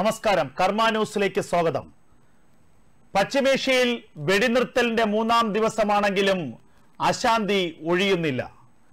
നമസ്കാരം കർമ്മ ന്യൂസിലേക്ക് സ്വാഗതം പശ്ചിമേഷ്യയിൽ വെടിനിർത്തലിന്റെ മൂന്നാം ദിവസമാണെങ്കിലും അശാന്തി ഒഴിയുന്നില്ല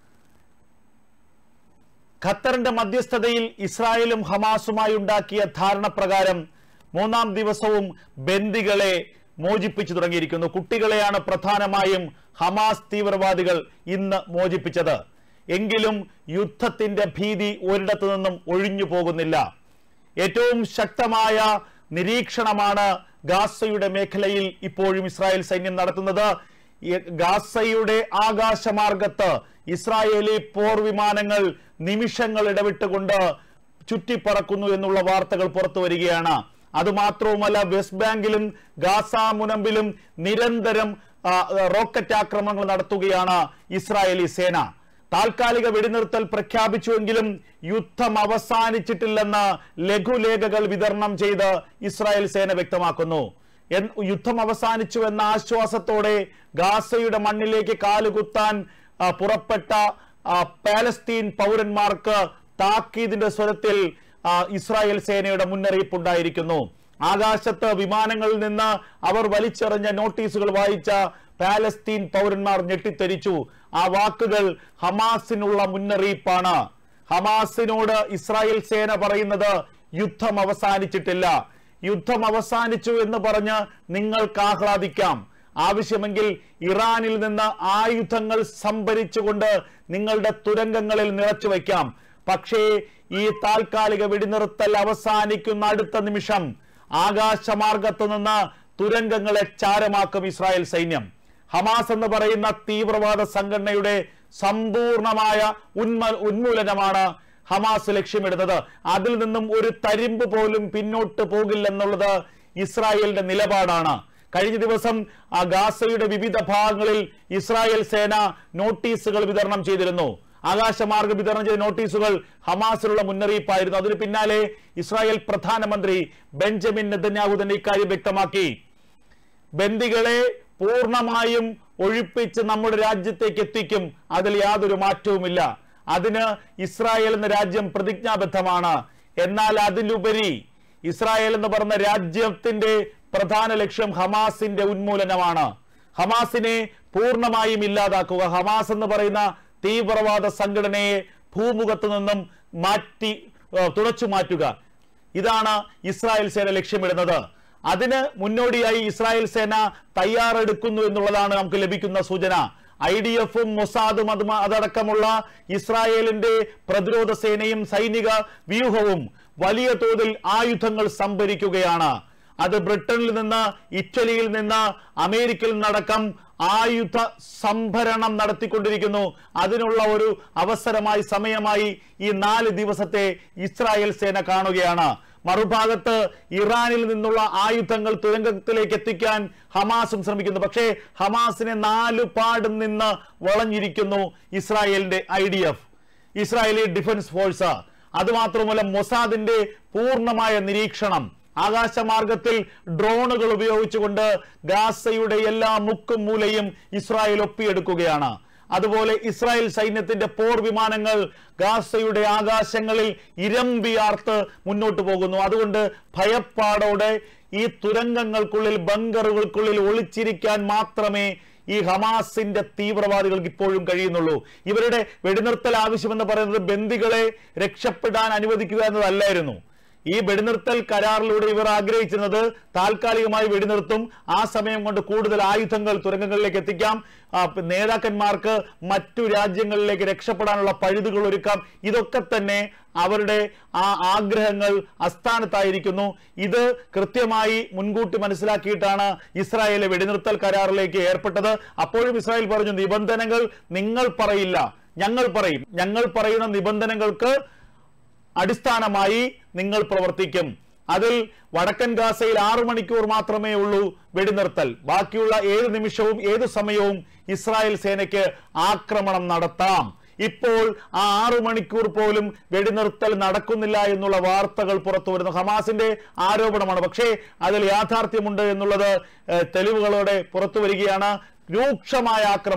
ഖത്തറിന്റെ മധ്യസ്ഥതയിൽ ഇസ്രായേലും ഹമാസുമായി ഉണ്ടാക്കിയ ധാരണ പ്രകാരം മൂന്നാം ദിവസവും ബന്ദികളെ മോചിപ്പിച്ചു തുടങ്ങിയിരിക്കുന്നു കുട്ടികളെയാണ് പ്രധാനമായും ഹമാസ് തീവ്രവാദികൾ ഇന്ന് മോചിപ്പിച്ചത് എങ്കിലും യുദ്ധത്തിന്റെ ഭീതി ഒരിടത്തു നിന്നും ഒഴിഞ്ഞു പോകുന്നില്ല ഏറ്റവും ശക്തമായ നിരീക്ഷണമാണ് ഗാസയുടെ മേഖലയിൽ ഇപ്പോഴും ഇസ്രായേൽ സൈന്യം നടത്തുന്നത് ഈ ഗാസയുടെ ആകാശമാർഗത്ത് ഇസ്രായേലി പോർ വിമാനങ്ങൾ നിമിഷങ്ങൾ ഇടവിട്ടുകൊണ്ട് ചുറ്റിപ്പറക്കുന്നു എന്നുള്ള വാർത്തകൾ പുറത്തു വരികയാണ് അതുമാത്രവുമല്ല വെസ്റ്റ് ബാങ്കിലും ഗാസ മുനമ്പിലും നിരന്തരം ആ, റോക്കറ്റ് ആക്രമണങ്ങൾ നടത്തുകയാണ് ഇസ്രായേലി സേന താൽക്കാലിക വെടിനിർത്തൽ പ്രഖ്യാപിച്ചുവെങ്കിലും യുദ്ധം അവസാനിച്ചിട്ടില്ലെന്ന് ലഘുലേഖകൾ വിതരണം ചെയ്ത് ഇസ്രായേൽ സേന വ്യക്തമാക്കുന്നു എൻ- യുദ്ധം അവസാനിച്ചു എന്ന ആശ്വാസത്തോടെ ഗാസയുടെ മണ്ണിലേക്ക് കാലുകുത്താൻ ആ, പുറപ്പെട്ട ആ, പാലസ്തീൻ പൗരന്മാർക്ക് താക്കീതിന്റെ സ്വരത്തിൽ ആ, ഇസ്രായേൽ സേനയുടെ മുന്നറിയിപ്പ് ഉണ്ടായിരിക്കുന്നു ആകാശത്ത് വിമാനങ്ങളിൽ നിന്ന് അവർ വലിച്ചെറിഞ്ഞ നോട്ടീസുകൾ വായിച്ച പാലസ്തീൻ പൗരന്മാർ ഞെട്ടിത്തെരിച്ചു ആ വാക്കുകൾ ഹമാസിനുള്ള മുന്നറിയിപ്പാണ് ഹമാസിനോട് ഇസ്രായേൽ സേന പറയുന്നത് യുദ്ധം അവസാനിച്ചിട്ടില്ല യുദ്ധം അവസാനിച്ചു എന്ന് പറഞ്ഞ് നിങ്ങൾക്ക് ആഹ്ലാദിക്കാം ആവശ്യമെങ്കിൽ ഇറാനിൽ നിന്ന് ആയുധങ്ങൾ സംഭരിച്ചുകൊണ്ട് നിങ്ങളുടെ തുരങ്കങ്ങളിൽ നിറച്ചു വയ്ക്കാം പക്ഷേ ഈ താൽക്കാലിക വെടിനിർത്തൽ അവസാനിക്കുന്ന അടുത്ത നിമിഷം ആകാശമാർഗത്തു നിന്ന് തുരങ്കങ്ങളെ ചാരമാക്കും ഇസ്രായേൽ സൈന്യം ഹമാസ് എന്ന് പറയുന്ന തീവ്രവാദ സംഘടനയുടെ സമ്പൂർണമായ ഉന്മ ഉന്മൂലനമാണ് ഹമാസ് ലക്ഷ്യമിടുന്നത് അതിൽ നിന്നും ഒരു തരിമ്പ് പോലും പിന്നോട്ട് പോകില്ലെന്നുള്ളത് ഇസ്രായേലിന്റെ നിലപാടാണ് കഴിഞ്ഞ ദിവസം ആ ഗാസയുടെ വിവിധ ഭാഗങ്ങളിൽ ഇസ്രായേൽ സേന നോട്ടീസുകൾ വിതരണം ചെയ്തിരുന്നു ആകാശമാർഗം വിതരണം ചെയ്ത നോട്ടീസുകൾ ഹമാസിനുള്ള മുന്നറിയിപ്പായിരുന്നു അതിന് പിന്നാലെ ഇസ്രായേൽ പ്രധാനമന്ത്രി ബെഞ്ചമിൻ നെതന്യാഹു തന്നെ ഇക്കാര്യം വ്യക്തമാക്കി ബന്ദികളെ പൂർണ്ണമായും ഒഴിപ്പിച്ച് നമ്മുടെ രാജ്യത്തേക്ക് എത്തിക്കും അതിൽ യാതൊരു മാറ്റവുമില്ല അതിന് ഇസ്രായേൽ എന്ന രാജ്യം പ്രതിജ്ഞാബദ്ധമാണ് എന്നാൽ അതിലുപരി ഇസ്രായേൽ എന്ന് പറഞ്ഞ രാജ്യത്തിന്റെ പ്രധാന ലക്ഷ്യം ഹമാസിന്റെ ഉന്മൂലനമാണ് ഹമാസിനെ പൂർണ്ണമായും ഇല്ലാതാക്കുക ഹമാസ് എന്ന് പറയുന്ന തീവ്രവാദ സംഘടനയെ ഭൂമുഖത്ത് നിന്നും മാറ്റി ഏഹ്, തുടച്ചു മാറ്റുക ഇതാണ് ഇസ്രായേൽ സേന ലക്ഷ്യമിടുന്നത് അതിന് മുന്നോടിയായി ഇസ്രായേൽ സേന തയ്യാറെടുക്കുന്നു എന്നുള്ളതാണ് നമുക്ക് ലഭിക്കുന്ന സൂചന ഐ ഡി എഫും മൊസാദും അത് അതടക്കമുള്ള ഇസ്രായേലിന്റെ പ്രതിരോധ സേനയും സൈനിക വ്യൂഹവും വലിയ തോതിൽ ആയുധങ്ങൾ സംഭരിക്കുകയാണ് അത് ബ്രിട്ടനിൽ നിന്ന് ഇറ്റലിയിൽ നിന്ന് അമേരിക്കയിൽ നിന്നടക്കം ആയുധ സംഭരണം നടത്തിക്കൊണ്ടിരിക്കുന്നു അതിനുള്ള ഒരു അവസരമായി സമയമായി ഈ നാല് ദിവസത്തെ ഇസ്രായേൽ സേന കാണുകയാണ് മറുഭാഗത്ത് ഇറാനിൽ നിന്നുള്ള ആയുധങ്ങൾ തുരങ്കത്തിലേക്ക് എത്തിക്കാൻ ഹമാസും ശ്രമിക്കുന്നു പക്ഷേ ഹമാസിനെ നാലു പാടും നിന്ന് വളഞ്ഞിരിക്കുന്നു ഇസ്രായേലിന്റെ I D F Israeli defence force അതുമാത്രമല്ല മൊസാദിന്റെ പൂർണ്ണമായ നിരീക്ഷണം ആകാശമാർഗത്തിൽ ഡ്രോണുകൾ ഉപയോഗിച്ചുകൊണ്ട് ഗാസയുടെ എല്ലാ മുക്കും മൂലയും ഇസ്രായേൽ ഒപ്പിയെടുക്കുകയാണ് അതുപോലെ ഇസ്രായേൽ സൈന്യത്തിന്റെ പോർ വിമാനങ്ങൾ ഗാസയുടെ ആകാശങ്ങളിൽ ഇരമ്പിയാർത്ത് മുന്നോട്ട് പോകുന്നു അതുകൊണ്ട് ഭയപ്പാടോടെ ഈ തുരങ്കങ്ങൾക്കുള്ളിൽ ബങ്കറുകൾക്കുള്ളിൽ ഒളിച്ചിരിക്കാൻ മാത്രമേ ഈ ഹമാസിന്റെ തീവ്രവാദികൾക്ക് ഇപ്പോഴും കഴിയുന്നുള്ളൂ ഇവരുടെ വെടിനിർത്തൽ ആവശ്യമെന്ന് പറയുന്നത് ബന്ദികളെ രക്ഷപ്പെടാൻ അനുവദിക്കുക എന്നതല്ലായിരുന്നു ഈ വെടിനിർത്തൽ കരാറിലൂടെ ഇവർ ആഗ്രഹിച്ചിരുന്നത് താൽക്കാലികമായി വെടിനിർത്തും ആ സമയം കൊണ്ട് കൂടുതൽ ആയുധങ്ങൾ തുരങ്കങ്ങളിലേക്ക് എത്തിക്കാം ആ, നേതാക്കന്മാർക്ക് മറ്റു രാജ്യങ്ങളിലേക്ക് രക്ഷപ്പെടാനുള്ള പഴുതുകൾ ഒരുക്കാം ഇതൊക്കെ തന്നെ അവരുടെ ആ ആഗ്രഹങ്ങൾ അസ്ഥാനത്തായിരിക്കുന്നു ഇത് കൃത്യമായി മുൻകൂട്ടി മനസ്സിലാക്കിയിട്ടാണ് ഇസ്രായേൽ വെടിനിർത്തൽ കരാറിലേക്ക് ഏർപ്പെട്ടത് അപ്പോഴും ഇസ്രായേൽ പറഞ്ഞു നിബന്ധനകൾ നിങ്ങൾ പറയില്ല ഞങ്ങൾ പറയും ഞങ്ങൾ പറയുന്ന നിബന്ധനകൾക്ക് അടിസ്ഥാനമായി നിങ്ങൾ പ്രവർത്തിക്കും അതിൽ വടക്കൻ ഗാസയിൽ ആറു മണിക്കൂർ മാത്രമേ ഉള്ളൂ വെടിനിർത്തൽ ബാക്കിയുള്ള ഏത് നിമിഷവും ഏത് സമയവും ഇസ്രായേൽ സേനയ്ക്ക് ആക്രമണം നടത്താം ഇപ്പോൾ ആ ആറു മണിക്കൂർ പോലും വെടിനിർത്തൽ നടക്കുന്നില്ല എന്നുള്ള വാർത്തകൾ പുറത്തു വരുന്നു ഹമാസിന്റെ ആരോപണമാണ് പക്ഷേ അതിൽ യാഥാർത്ഥ്യമുണ്ട് എന്നുള്ളത് ഏഹ്, തെളിവുകളോടെ പുറത്തു വരികയാണ് രൂക്ഷമായ ആക്രമണം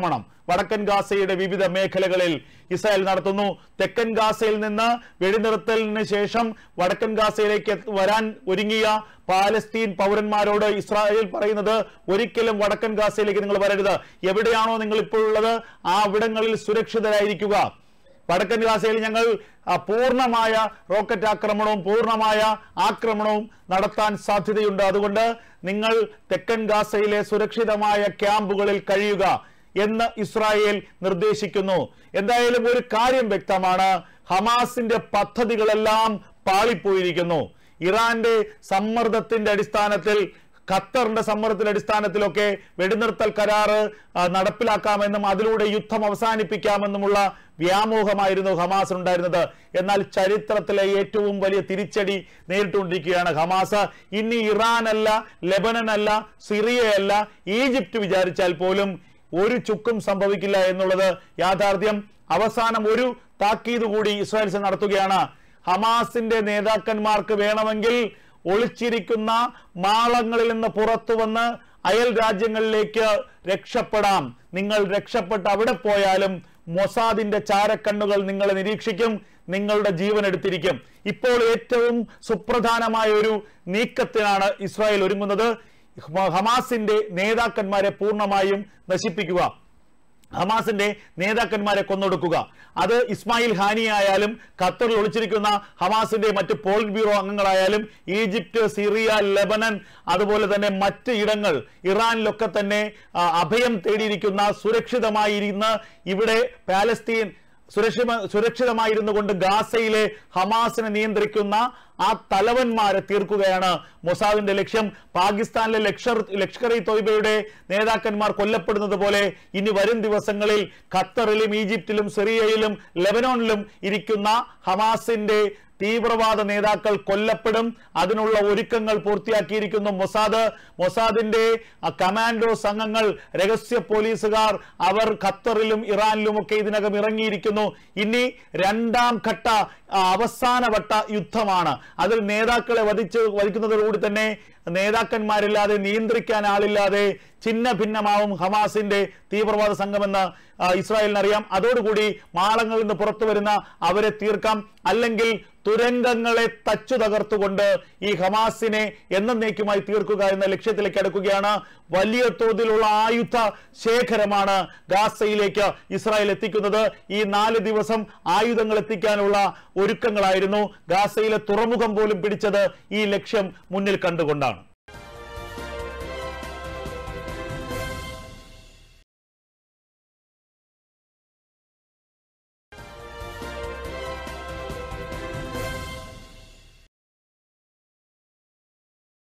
വടക്കൻ ഗാസയുടെ വിവിധ മേഖലകളിൽ ഇസ്രായേൽ നടത്തുന്നു തെക്കൻ ഗാസയിൽ നിന്ന് വെടിനിർത്തലിന് ശേഷം വടക്കൻ ഗാസയിലേക്ക് എത്ത- വരാൻ ഒരുങ്ങിയ പാലസ്തീൻ പൗരന്മാരോട് ഇസ്രായേൽ പറയുന്നത് ഒരിക്കലും വടക്കൻ ഗാസയിലേക്ക് നിങ്ങൾ വരരുത് എവിടെയാണോ നിങ്ങൾ ഇപ്പോഴുള്ളത് ആ അവിടങ്ങളിൽ സുരക്ഷിതരായിരിക്കുക വടക്കൻ ഗാസയിൽ ഞങ്ങൾ ആ, പൂർണ്ണമായ റോക്കറ്റ് ആക്രമണവും പൂർണ്ണമായ ആക്രമണവും നടത്താൻ സാധ്യതയുണ്ട് അതുകൊണ്ട് നിങ്ങൾ തെക്കൻ ഗാസയിലെ സുരക്ഷിതമായ ക്യാമ്പുകളിൽ കഴിയുക എന്ന് ഇസ്രായേൽ നിർദ്ദേശിക്കുന്നു എന്തായാലും ഒരു കാര്യം വ്യക്തമാണ് ഹമാസിന്റെ പദ്ധതികളെല്ലാം പാളിപ്പോയിരിക്കുന്നു ഇറാന്റെ സമ്മർദ്ദത്തിന്റെ അടിസ്ഥാനത്തിൽ ഖത്തറിന്റെ സമ്മർദ്ദത്തിന്റെ അടിസ്ഥാനത്തിലൊക്കെ വെടിനിർത്തൽ കരാറ് ആ, നടപ്പിലാക്കാമെന്നും അതിലൂടെ യുദ്ധം അവസാനിപ്പിക്കാമെന്നുമുള്ള വ്യാമോഹമായിരുന്നു ഹമാസ് ഉണ്ടായിരുന്നത് എന്നാൽ ചരിത്രത്തിലെ ഏറ്റവും വലിയ തിരിച്ചടി നേരിട്ടുകൊണ്ടിരിക്കുകയാണ് ഹമാസ് ഇനി ഇറാൻ അല്ല ലെബനൻ അല്ല സിറിയയല്ല ഈജിപ്റ്റ് വിചാരിച്ചാൽ പോലും ഒരു ചുക്കും സംഭവിക്കില്ല എന്നുള്ളത് യാഥാർത്ഥ്യം അവസാനം ഒരു താക്കീത് കൂടി ഇസ്രായേൽ സേന നടത്തുകയാണ് ഹമാസിന്റെ നേതാക്കന്മാർക്ക് വേണമെങ്കിൽ ഒളിച്ചിരിക്കുന്ന മാളങ്ങളിൽ നിന്ന് പുറത്തു വന്ന് അയൽ രാജ്യങ്ങളിലേക്ക് രക്ഷപ്പെടാം നിങ്ങൾ രക്ഷപ്പെട്ട് അവിടെ പോയാലും മൊസാദിന്റെ ചാരക്കണ്ണുകൾ നിങ്ങളെ നിരീക്ഷിക്കും നിങ്ങളുടെ ജീവൻ എടുത്തിരിക്കും ഇപ്പോൾ ഏറ്റവും സുപ്രധാനമായ ഒരു നീക്കത്തിനാണ് ഇസ്രായേൽ ഒരുങ്ങുന്നത് ഹമാസിന്റെ നേതാക്കന്മാരെ പൂർണ്ണമായും നശിപ്പിക്കുക ഹമാസിന്റെ നേതാക്കന്മാരെ കൊന്നൊടുക്കുക അത് ഇസ്മായിൽ ഹാനി ആയാലും ഖത്തറിൽ ഒളിച്ചിരിക്കുന്ന ഹമാസിന്റെ മറ്റ് പോളിറ്റ് ബ്യൂറോ അംഗങ്ങളായാലും ഈജിപ്റ്റ് സിറിയ ലെബനൻ അതുപോലെ തന്നെ മറ്റ് ഇടങ്ങൾ ഇറാനിലൊക്കെ തന്നെ ആ, അഭയം തേടിയിരിക്കുന്ന സുരക്ഷിതമായിരുന്ന ഇവിടെ പാലസ്തീൻ സുരക്ഷിത സുരക്ഷിതമായിരുന്നു കൊണ്ട് ഗാസയിലെ ഹമാസിനെ നിയന്ത്രിക്കുന്ന ആ തലവന്മാരെ തീർക്കുകയാണ് മൊസാദിന്റെ ലക്ഷ്യം പാകിസ്ഥാനിലെ ലഷ്കർ ലഷ്കർ ഇ തോയ്ബയുടെ നേതാക്കന്മാർ കൊല്ലപ്പെടുന്നത് പോലെ ഇനി വരും ദിവസങ്ങളിൽ ഖത്തറിലും ഈജിപ്തിലും സിറിയയിലും ലെബനോണിലും ഇരിക്കുന്ന ഹമാസിന്റെ തീവ്രവാദ നേതാക്കൾ കൊല്ലപ്പെടും അതിനുള്ള ഒരുക്കങ്ങൾ പൂർത്തിയാക്കിയിരിക്കുന്നു മൊസാദ് മൊസാദിന്റെ ആ, കമാൻഡോ സംഘങ്ങൾ രഹസ്യ പോലീസുകാർ അവർ ഖത്തറിലും ഇറാനിലും ഒക്കെ ഇതിനകം ഇറങ്ങിയിരിക്കുന്നു ഇനി രണ്ടാം ഘട്ട ആ, അവസാനവട്ട യുദ്ധമാണ് അതിൽ നേതാക്കളെ വധിച്ച് വധിക്കുന്നതോടുകൂടി തന്നെ നേതാക്കന്മാരില്ലാതെ നിയന്ത്രിക്കാൻ ആളില്ലാതെ ചിഹ്ന ഭിന്നമാവും ഹമാസിന്റെ തീവ്രവാദ സംഘമെന്ന് ആ, ഇസ്രായേലിന് അറിയാം അതോടുകൂടി മാളങ്ങളിൽ നിന്ന് പുറത്തു വരുന്ന അവരെ തീർക്കാം അല്ലെങ്കിൽ തുരങ്കങ്ങളെ തച്ചു തകർത്തുകൊണ്ട് ഈ ഹമാസിനെ എന്നേക്കുമായി തീർക്കുക എന്ന ലക്ഷ്യത്തിലേക്ക് അടുക്കുകയാണ് വലിയ തോതിലുള്ള ആയുധ ശേഖരമാണ് ഗാസയിലേക്ക് ഇസ്രായേൽ എത്തിക്കുന്നത് ഈ നാല് ദിവസം ആയുധങ്ങൾ എത്തിക്കാനുള്ള ഒരുക്കങ്ങളായിരുന്നു ഗാസയിലെ തുറമുഖം പോലും പിടിച്ചത് ഈ ലക്ഷ്യം മുന്നിൽ കണ്ടുകൊണ്ടാണ്